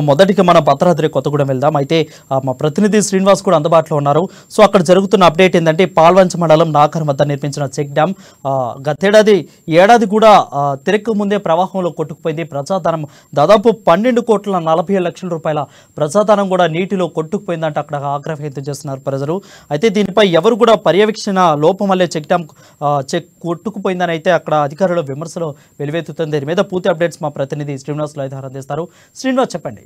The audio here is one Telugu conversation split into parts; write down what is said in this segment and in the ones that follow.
మొదటిగా మన భద్రాద్రి కొత్తగూడెం వెళ్దాం అయితే ఆ, మా ప్రతినిధి శ్రీనివాస్ కూడా అందుబాటులో ఉన్నారు సో అక్కడ జరుగుతున్న అప్డేట్ ఏంటంటే పాల్వంచ మండలం నాకర్ వద్ద నిర్మించిన చెక్ డ్యామ్ ఆ, గతేడాది ఏడాది కూడా ఆ, తిరక్క ముందే ప్రవాహంలో కొట్టుకుపోయింది ప్రజాధనం దాదాపు పన్నెండు కోట్ల నలభై ఏడు లక్షల రూపాయల ప్రజాధనం కూడా నీటిలో కొట్టుకుపోయిందంటే అక్కడ ఆగ్రహం వ్యక్తం చేస్తున్నారు ప్రజలు అయితే దీనిపై ఎవరు కూడా పర్యవేక్షణ లోపం వల్లే చెక్ డ్యామ్ ఆ, చెక్ కొట్టుకుపోయిందని అయితే అక్కడ అధికారుల విమర్శలు వెలువెత్తుతుంది దీని మీద పూర్తి అప్డేట్స్ మా ప్రతినిధి శ్రీనివాస్ లైధార్ అందిస్తారు శ్రీనివాస్ చెప్పండి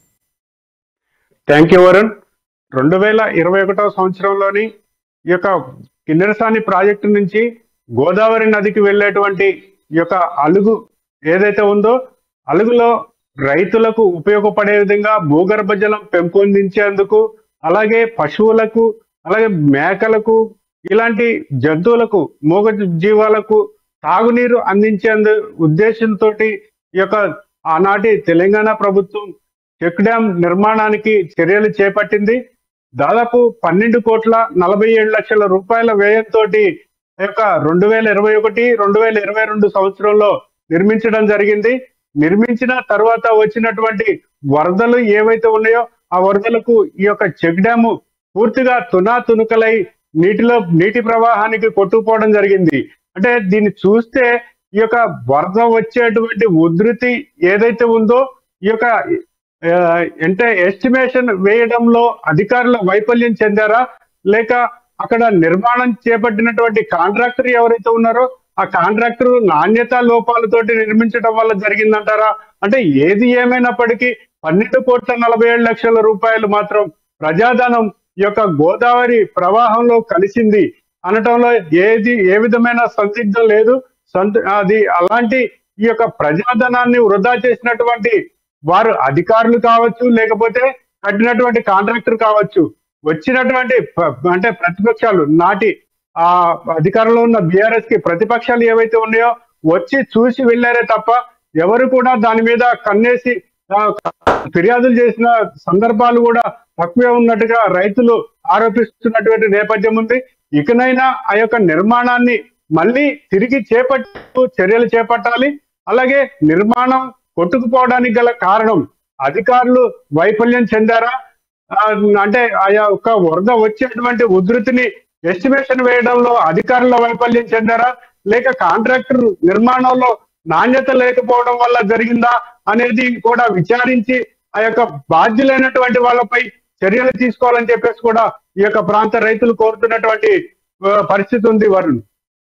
థ్యాంక్ యూ వరుణ్ రెండు వేల ఇరవై ఒకటవ సంవత్సరంలోని ఈ యొక్క కిన్నెరసాని ప్రాజెక్టు నుంచి గోదావరి నదికి వెళ్ళేటువంటి ఈ యొక్క అలుగు ఏదైతే ఉందో అలుగులో రైతులకు ఉపయోగపడే విధంగా భూగర్భ జలం పెంపొందించేందుకు అలాగే పశువులకు అలాగే మేకలకు ఇలాంటి జంతువులకు మూగ జీవాలకు తాగునీరు అందించేందు ఉద్దేశంతో ఈ యొక్క ఆనాటి తెలంగాణ ప్రభుత్వం చెక్ డ్యాం నిర్మాణానికి చర్యలు చేపట్టింది దాదాపు పన్నెండు కోట్ల నలభై ఏడు లక్షల రూపాయల వ్యయంతో యొక్క రెండు వేల ఇరవై ఒకటి రెండు వేల ఇరవై రెండు సంవత్సరంలో నిర్మించడం జరిగింది నిర్మించిన తర్వాత వచ్చినటువంటి వరదలు ఏవైతే ఉన్నాయో ఆ వరదలకు ఈ యొక్క చెక్ డ్యాము పూర్తిగా తునా తునుకలై నీటిలో నీటి ప్రవాహానికి కొట్టుకుపోవడం జరిగింది అంటే దీన్ని చూస్తే ఈ యొక్క వరద వచ్చేటువంటి ఉధృతి ఏదైతే ఉందో ఈ యొక్క ఆ, అంటే ఎస్టిమేషన్ వేయడంలో అధికారుల వైఫల్యం చెందారా లేక అక్కడ నిర్మాణం చేపట్టినటువంటి కాంట్రాక్టర్ ఎవరైతే ఉన్నారో ఆ కాంట్రాక్టర్ నాణ్యత లోపాలతోటి నిర్మించడం వల్ల జరిగిందంటారా అంటే ఏది ఏమైనప్పటికీ పన్నెండు కోట్ల నలభై ఏడు లక్షల రూపాయలు మాత్రం ప్రజాధనం ఈ యొక్క గోదావరి ప్రవాహంలో కలిసింది అనటంలో ఏది ఏ విధమైన సందిగ్ధం లేదు సంత అది అలాంటి ఈ యొక్క ప్రజాధనాన్ని వృధా చేసినటువంటి వారు అధికారులు కావచ్చు లేకపోతే కట్టినటువంటి కాంట్రాక్టర్ కావచ్చు వచ్చినటువంటి ప- అంటే ప్రతిపక్షాలు నాటి ఆ అధికారంలో ఉన్న బీఆర్ఎస్ కి ప్రతిపక్షాలు ఏవైతే ఉన్నాయో వచ్చి చూసి వెళ్ళారే తప్ప ఎవరు కూడా దాని మీద కన్నేసి ఆ, ఫిర్యాదులు చేసిన సందర్భాలు కూడా తక్కువే ఉన్నట్టుగా రైతులు ఆరోపిస్తున్నటువంటి నేపథ్యం ఉంది ఇకనైనా ఆ యొక్క నిర్మాణాన్ని మళ్ళీ తిరిగి చేపట్టు చర్యలు చేపట్టాలి అలాగే నిర్మాణం కొట్టుకుపోవడానికి గల కారణం అధికారులు వైఫల్యం చెందారా ఆ, అంటే ఆ యొక్క వరద వచ్చేటువంటి ఉధృతిని ఎస్టిమేషన్ వేయడంలో అధికారుల వైఫల్యం చెందారా లేక కాంట్రాక్టర్ నిర్మాణంలో నాణ్యత లేకపోవడం వల్ల జరిగిందా అనేది కూడా విచారించి ఆ యొక్క బాధ్యులైనటువంటి వాళ్ళపై చర్యలు తీసుకోవాలని చెప్పేసి కూడా ఈ యొక్క ప్రాంత రైతులు కోరుతున్నటువంటి ఆ, పరిస్థితి ఉంది వరుణ్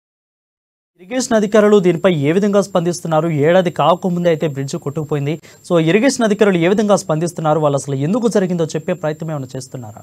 ఇరిగేషన్ అధికారులు దీనిపై ఏ విధంగా స్పందిస్తున్నారు ఏడాది కాకముందే అయితే బ్రిడ్జ్ కొట్టుకుపోయింది సో ఇరిగేషన్ అధికారులు ఏ విధంగా స్పందిస్తున్నారు వాళ్ళు అసలు ఎందుకు జరిగిందో చెప్పే ప్రయత్నం ఏమైనా చేస్తున్నారా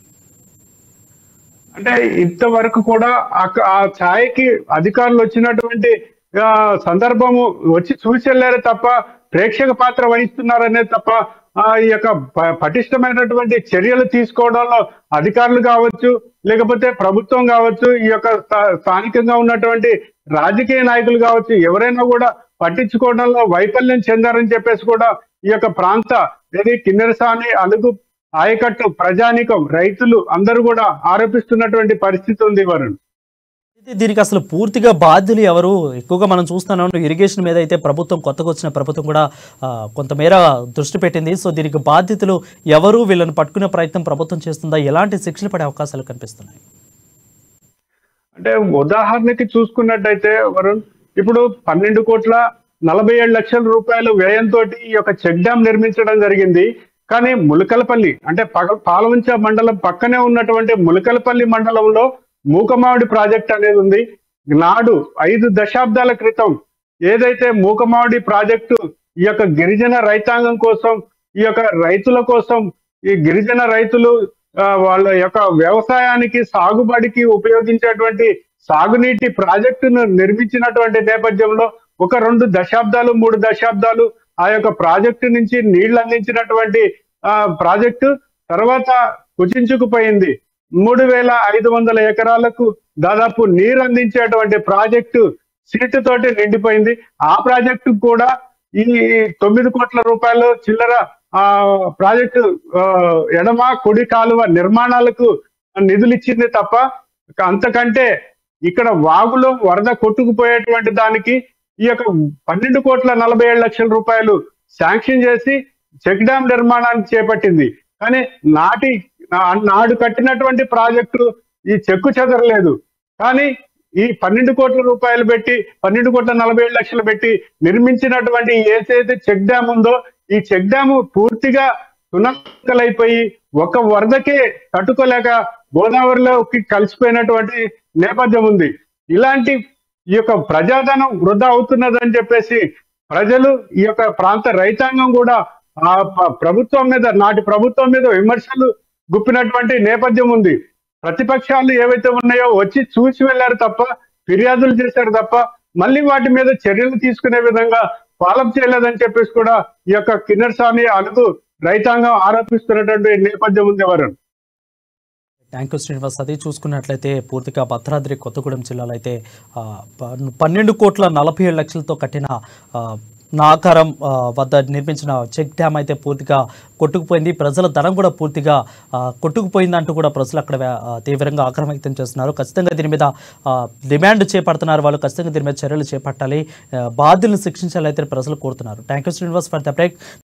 అంటే ఇంతవరకు కూడా ఆ- ఆ ఛాయకి అధికారులు వచ్చినటువంటి ఆ, సందర్భము వచ్చి చూసి వెళ్ళారే తప్ప ప్రేక్షక పాత్ర వహిస్తున్నారనే తప్ప ఆ, ఈ యొక్క ప- పటిష్టమైనటువంటి చర్యలు తీసుకోవడంలో అధికారులు కావచ్చు లేకపోతే ప్రభుత్వం కావచ్చు ఈ యొక్క స్థా- స్థానికంగా ఉన్నటువంటి రాజకీయ నాయకులు కావచ్చు ఎవరైనా కూడా పట్టించుకోవడంలో వైఫల్యం చెందారని చెప్పేసి కూడా ఈ యొక్క ప్రాంత ఏది కిన్నెరసాని అలుగు ఆయకట్టు ప్రజానికం రైతులు అందరూ కూడా ఆరోపిస్తున్నటువంటి పరిస్థితి ఉంది వరుణ్ అయితే దీనికి అసలు పూర్తిగా బాధ్యులు ఎవరు ఎక్కువగా మనం చూస్తున్నాం ఇరిగేషన్ మీద అయితే ప్రభుత్వం కొత్తగా వచ్చిన ప్రభుత్వం కూడా ఆ, కొంతమేర దృష్టి పెట్టింది సో దీనికి బాధ్యతలు ఎవరు వీళ్ళని పట్టుకునే ప్రయత్నం ప్రభుత్వం చేస్తుందా ఎలాంటి శిక్షలు పడే అవకాశాలు కనిపిస్తున్నాయి అంటే ఉదాహరణకి చూసుకున్నట్టయితే వరుణ్ ఇప్పుడు పన్నెండు కోట్ల నలభై ఏడు లక్షల రూపాయల వ్యయంతో ఈ యొక్క చెక్ డ్యామ్ నిర్మించడం జరిగింది కానీ ములకలపల్లి అంటే పగ పాలవంచ మండలం పక్కనే ఉన్నటువంటి ములకలపల్లి మండలంలో మూకమావిడి ప్రాజెక్ట్ అనేది ఉంది నాడు ఐదు దశాబ్దాల క్రితం ఏదైతే మూకమావిడి ప్రాజెక్టు ఈ యొక్క గిరిజన రైతాంగం కోసం ఈ యొక్క రైతుల కోసం ఈ గిరిజన రైతులు ఆ, వాళ్ళ యొక్క వ్యవసాయానికి సాగుబడికి ఉపయోగించేటువంటి సాగునీటి ప్రాజెక్టును నిర్మించినటువంటి నేపథ్యంలో ఒక రెండు దశాబ్దాలు మూడు దశాబ్దాలు ఆ యొక్క ప్రాజెక్టు నుంచి నీళ్లు అందించినటువంటి ఆ ప్రాజెక్టు తర్వాత కుచించుకుపోయింది మూడు వేల ఐదు వందల ఎకరాలకు దాదాపు నీరు అందించేటువంటి ప్రాజెక్టు సీటు తోటి నిండిపోయింది ఆ ప్రాజెక్టు కూడా ఈ తొమ్మిది కోట్ల రూపాయలు చిల్లర ఆ ప్రాజెక్టు ఆ, ఎడమ కుడి కాలువ నిర్మాణాలకు నిధులు ఇచ్చింది తప్ప అంతకంటే ఇక్కడ వాగులో వరద కొట్టుకుపోయేటువంటి దానికి ఈ యొక్క పన్నెండు కోట్ల నలభై ఏడు లక్షల రూపాయలు శాంక్షన్ చేసి చెక్ డ్యామ్ నిర్మాణాన్ని చేపట్టింది కానీ నాటి నా- నాడు కట్టినటువంటి ప్రాజెక్టు ఈ చెక్కు చెదరలేదు కానీ ఈ పన్నెండు కోట్ల రూపాయలు పెట్టి పన్నెండు కోట్ల నలభై ఏడు లక్షలు పెట్టి నిర్మించినటువంటి ఏదైతే చెక్ డ్యామ్ ఉందో ఈ చెక్ డ్యామ్ పూర్తిగా సునక్కలైపోయి ఒక వరదకే తట్టుకోలేక గోదావరిలోకి కలిసిపోయినటువంటి నేపథ్యం ఉంది ఇలాంటి ఈ యొక్క ప్రజాధనం వృధా అవుతున్నదని చెప్పేసి ప్రజలు ఈ యొక్క ప్రాంత రైతాంగం కూడా ఆ ప- ప్రభుత్వం మీద నాటి ప్రభుత్వం మీద విమర్శలు గుప్పినటువంటి నేపథ్యం ఉంది ప్రతిపక్షాలు ఏవైతే ఉన్నాయో వచ్చి చూసి వెళ్ళారు తప్ప ఫిర్యాదులు చేశారు తప్ప మళ్ళీ వాటి మీద చర్యలు తీసుకునే విధంగా ఫాలోఅప్ చేయలేదని చెప్పేసి కూడా ఈ యొక్క కిన్నెర స్వామి అలుగు రైతాంగం ఆరోపిస్తున్నటువంటి నేపథ్యం ఉంది వరుణ్ థ్యాంక్ యూ శ్రీనివాస్ అది చూసుకున్నట్లయితే పూర్తిగా భద్రాద్రి కొత్తగూడెం జిల్లాలో అయితే ఆ, ప- పన్నెండు కోట్ల నలభై ఏడు లక్షలతో కట్టిన ఆ, నాకారం ఆ, వద్ద నిర్మించిన చెక్ డ్యామ్ అయితే పూర్తిగా కొట్టుకుపోయింది ప్రజల ధనం కూడా పూర్తిగా ఆ, కొట్టుకుపోయిందంటూ కూడా ప్రజలు అక్కడ ఆ, తీవ్రంగా ఆగ్రహం వ్యక్తం చేస్తున్నారు ఖచ్చితంగా దీని మీద ఆ, డిమాండ్ చేపడుతున్నారు వాళ్ళు ఖచ్చితంగా దీని మీద చర్యలు చేపట్టాలి ఆ, బాధ్యులను శిక్షించాలి అయితే ప్రజలు కోరుతున్నారు thank you Srinivas for the break